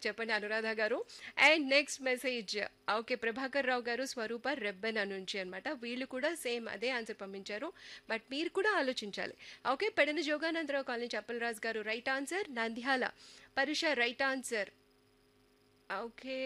చెప్పండి అనురాధ గారు and next message okay Prabhakar Rao గారు స్వరూప రెబ్బెన నుంచి అనమాట వీళ్ళు కూడా సేమ్ అదే ఆన్సర్ పంపించారు బట్ మీరు కూడా ఆలోచించాలి ఓకే పెడన జోగానందరావు కాలనీ చప్పలరాజు గారు right answer Nandyal Parusha right answer okay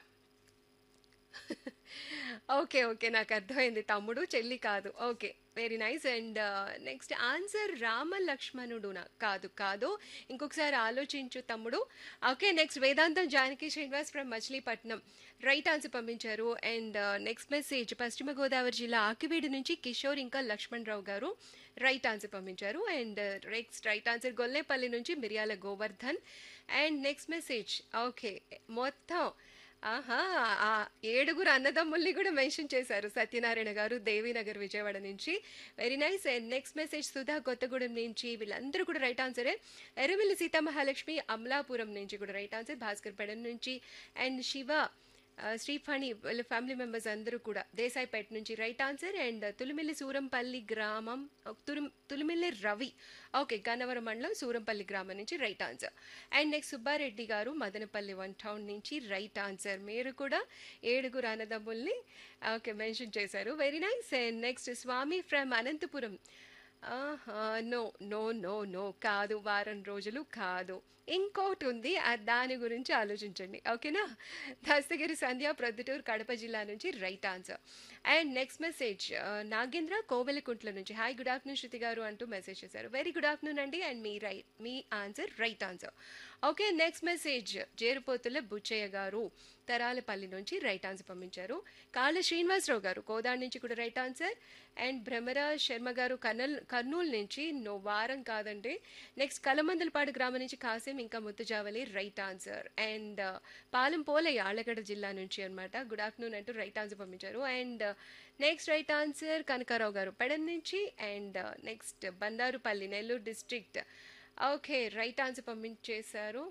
okay okay నాకు అర్థమైంది తమ్ముడు చెల్లి కాదు okay very nice and next answer Rama లక్ష్మణుడునా కాదు కాదు ఇంకొకసారి ఆలోచించు తమ్ముడు okay next Vedantam Janaki Srinivas from Machilipatnam right answer పంపించారు and next message Paschima Godavari జిల్లా ఆకివీడి నుంచి కిషోర్ ఇంకా లక్ష్మణ్ రావు గారు రైట్ ఆన్సర్ పంపించారు and next right answer Gollepalli నుంచి Miriyala Govardhan and next message okay మొత్తం ఆహా ఆ ఏడుగురు అన్నదమ్ముల్ని కూడా మెన్షన్ చేశారు సత్యనారాయణ గారు దేవీనగర్ విజయవాడ నుంచి very nice and next message Sudha Kothagudem నుంచి వీళ్ళందరూ కూడా రైట్ ఆన్సరే ఎర్రమిల్లి సీతామహాలక్ష్మి అమలాపురం నుంచి కూడా రైట్ ఆన్సర్ భాస్కర్ పెడన్ నుంచి అండ్ శివ ఆ, శ్రీఫణి వాళ్ళ ఫ్యామిలీ మెంబర్స్ అందరూ కూడా దేశాయిపేట నుంచి right answer and Tulimilli Surampalli గ్రామం తులు తులిమిల్లి రవి ఓకే గన్నవరం మండలం సూరంపల్లి గ్రామం నుంచి right answer and next Subbareddy గారు మదనపల్లి వన్ టౌన్ నుంచి రైట్ ఆన్సర్ మీరు కూడా ఏడుగురు అన్నదమ్ముల్ని ఓకే మెన్షన్ చేశారు very nice and next Swamy from Anantapur no no no no కాదు వారం రోజులు కాదు ఇంకోటి ఉంది ఆ దాని గురించి ఆలోచించండి ఓకేనా దస్తగిరి సంధ్య ప్రొద్దుటూరు కడప జిల్లా నుంచి right answer and next message Nagendra Kovelakuntla నుంచి హాయ్ గుడ్ ఆఫ్టర్నూన్ శృతి గారు అంటూ మెసేజ్ చేశారు వెరీ గుడ్ ఆఫ్టర్నూన్ అండి అండ్ మీ రైట్ మీ answer right answer okay next message Jerupothula Buchaiah గారు తరాలపల్లి నుంచి రైట్ ఆన్సర్ పంపించారు కాళ్ళ శ్రీనివాసరావు గారు కోదాడ్ నుంచి కూడా right answer and Bhramara Sharma గారు కర్నూల్ కర్నూలు నుంచి నో వారం కాదండి నెక్స్ట్ కలమందలపాడు గ్రామం నుంచి కాసేం ఇంకా Muthujavali right answer and Palem Polaiah Allagadda జిల్లా నుంచి అనమాట గుడ్ ఆఫ్టర్నూన్ అంటూ రైట్ ఆన్సర్ పంపించారు and next right answer Kanakarao గారు పెడన్ నుంచి and next Bandarupalli Nellore district okay right answer పంపించేశారు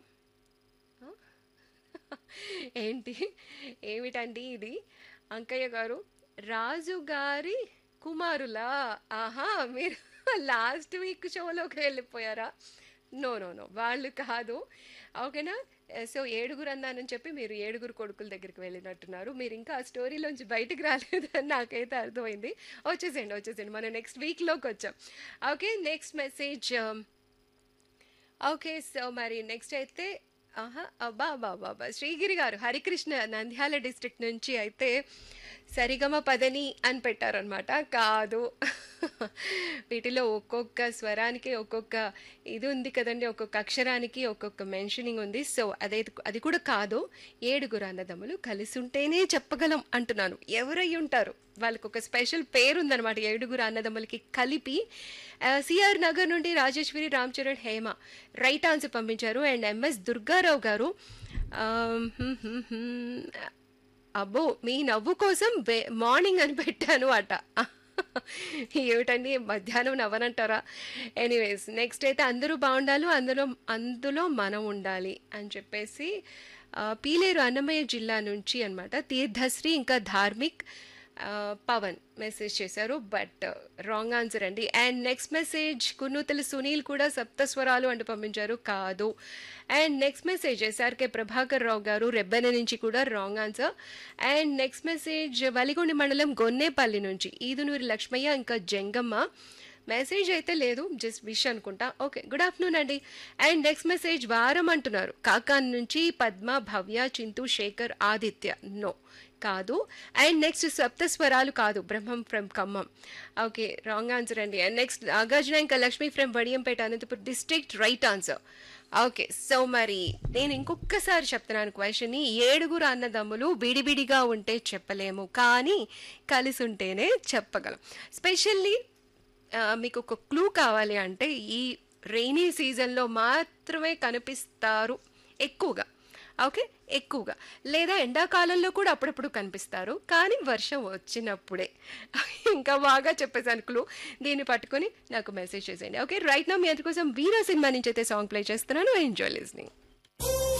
ఏంటి ఏమిటండి ఇది అంకయ్య గారు రాజు గారి కుమారులా ఆహా మీరు లాస్ట్ వీక్ షోలోకి వెళ్ళిపోయారా నో నో నో వాళ్ళు కాదు ఓకేనా సో ఏడుగురు అన్నానని చెప్పి మీరు ఏడుగురు కొడుకుల దగ్గరికి వెళ్ళినట్టున్నారు మీరు ఇంకా ఆ స్టోరీలోంచి బయటికి రాలేదని నాకైతే అర్థమైంది వచ్చేసేయండి వచ్చేసేయండి మనం నెక్స్ట్ వీక్లోకి వచ్చాం okay next message okay so మరి నెక్స్ట్ అయితే ఆహా అబ్బా అబ్బా అబ్బా అబ్బా శ్రీగిరి గారు హరికృష్ణ నంద్యాల డిస్ట్రిక్ట్ నుంచి అయితే సరిగమ పదని అని పెట్టారనమాట కాదు వీటిలో ఒక్కొక్క స్వరానికి ఒక్కొక్క ఇది ఉంది కదండి ఒక్కొక్క అక్షరానికి ఒక్కొక్క మెన్షనింగ్ ఉంది సో అదే అది కూడా కాదు ఏడుగురు అన్నదమ్ములు కలిసి ఉంటేనే చెప్పగలం అంటున్నాను ఎవరై ఉంటారు వాళ్ళకి ఒక స్పెషల్ పేరు ఉందన్నమాట ఏడుగురు అన్నదమ్ములకి కలిపి సిఆర్ నగర్ నుండి రాజేశ్వరి రామ్ చరణ్ హేమ రైట్ ఆన్సర్ పంపించారు అండ్ ఎంఎస్ దుర్గారావు గారు ఆమ్, హ్మ్, హ్మ్, హ్మ్. అబ్బో మీ నవ్వు కోసం వే- మార్నింగ్ అని పెట్టాను అట ఏమిటండి మధ్యాహ్నం నవ్వనంటారా ఎనీవేస్ నెక్స్ట్ అయితే అందరూ బాగుండాలి అందులో అందులో మనం ఉండాలి అని చెప్పేసి ఆ, పీలేరు అన్నమయ్య జిల్లా నుంచి అన్నమాట తీర్థశ్రీ ఇంకా ధార్మిక్ ఆ, పవన్ మెసేజ్ చేశారు బట్ రాంగ్ ఆన్సర్ అండి and next message Kunnuthala Sunil కూడా సప్తస్వరాలు అంటూ పంపించారు కాదు and next message S R K Prabhakar Rao గారు రెబ్బెన నుంచి కూడా wrong answer and next message Valigonda మండలం గొన్నేపల్లి నుంచి ఈదునూరి లక్ష్మయ్య ఇంకా జంగమ్మ మెసేజ్ అయితే లేదు జస్ట్ విష్ అనుకుంటా ఓకే గుడ్ ఆఫ్టర్నూన్ అండి అండ్ నెక్స్ట్ మెసేజ్ వారం అంటున్నారు కాకాన్ నుంచి పద్మ భవ్య చింతు శేఖర్ ఆదిత్య నో కాదు అండ్ నెక్స్ట్ సప్తస్వరాలు కాదు Brahmam from Khammam okay wrong answer అండి అండ్ నెక్స్ట్ నాగార్జున ఇంకా Lakshmi from Vadiyampeta Anantapur district right answer okay so మరి నేను ఇంకొకసారి చెప్తున్నాను క్వశ్చన్ ఏడుగురు అన్నదమ్ములు విడివిడిగా ఉంటే చెప్పలేము కానీ కలిసి ఉంటేనే చెప్పగలం స్పెషల్లీ ఆ, మీకు ఒక క్లూ కావాలి అంటే ఈ రైనీ సీజన్లో మాత్రమే కనిపిస్తారు ఎక్కువగా ఓకే ఎక్కువగా లేదా ఎండాకాలంలో కూడా అప్పుడప్పుడు కనిపిస్తారు కానీ వర్షం వచ్చినప్పుడే ఇంకా బాగా చెప్పేసాను క్లూ దీన్ని పట్టుకొని నాకు మెసేజ్ చేసేయండి ఓకే రైట్ నా మీ అందుకోసం వీరా సినిమా నుంచి అయితే సాంగ్ ప్లే చేస్తున్నాను ఎంజాయ్ లిస్నింగ్